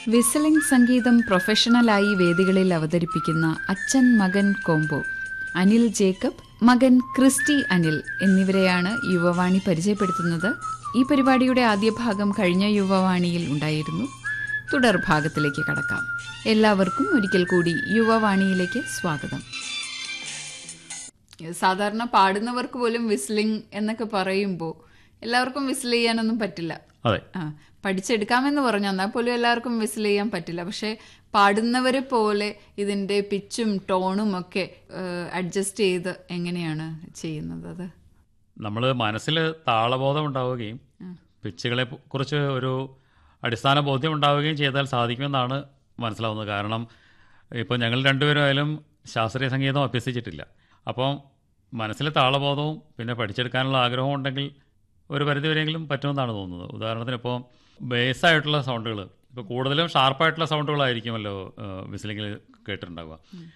വിസലിംഗ് സംഗീതം പ്രൊഫഷണലായി വേദികളിൽ അവതരിപ്പിക്കുന്ന അച്ഛൻ മകൻ കോംബോ അനിൽ ജേക്കബ് മകൻ ക്രിസ്റ്റി അനിൽ എന്നിവരെയാണ് യുവവാണി പരിചയപ്പെടുത്തുന്നത് ഈ പരിപാടിയുടെ ആദ്യ ഭാഗം കഴിഞ്ഞ യുവവാണിയിൽ ഉണ്ടായിരുന്നു തുടർ ഭാഗത്തിലേക്ക് കടക്കാം എല്ലാവർക്കും ഒരിക്കൽ കൂടി യുവവാണിയിലേക്ക് സ്വാഗതം സാധാരണ പാടുന്നവർക്ക് പോലും വിസ്ലിംഗ് എന്നൊക്കെ പറയുമ്പോൾ എല്ലാവർക്കും വിസിൽ ചെയ്യാനൊന്നും പറ്റില്ല അതെ ആ പഠിച്ചെടുക്കാമെന്ന് പറഞ്ഞു എന്നാൽ പോലും എല്ലാവർക്കും വിസിൽ ചെയ്യാൻ പറ്റില്ല പക്ഷെ പാടുന്നവരെ പോലെ ഇതിന്റെ പിച്ചും ടോണും ഒക്കെ അഡ്ജസ്റ്റ് ചെയ്ത് എങ്ങനെയാണ് ചെയ്യുന്നത് അത് നമ്മൾ മനസ്സിൽ താളബോധം ഉണ്ടാവുകയും പിച്ചുകളെ പ- കുറിച്ച് ഒരു അടിസ്ഥാന ബോധ്യം ഉണ്ടാവുകയും ചെയ്താൽ സാധിക്കുമെന്നാണ് മനസ്സിലാവുന്നത് കാരണം ഇപ്പോൾ ഞങ്ങൾ രണ്ടുപേരും ആയാലും ശാസ്ത്രീയ സംഗീതം അഭ്യസിച്ചിട്ടില്ല അപ്പം മനസ്സിൽ താളബോധവും പിന്നെ പഠിച്ചെടുക്കാനുള്ള ആഗ്രഹവും ഉണ്ടെങ്കിൽ ഒരു പരിധിവരെയെങ്കിലും പറ്റുമെന്നാണ് തോന്നുന്നത് ഉദാഹരണത്തിന് ഇപ്പോൾ ബേസ് ആയിട്ടുള്ള സൗണ്ടുകൾ ഇപ്പോൾ കൂടുതലും ഷാർപ്പായിട്ടുള്ള സൗണ്ടുകളായിരിക്കുമല്ലോ വിസിലിങ്ങിൽ കേട്ടിട്ടുണ്ടാവുക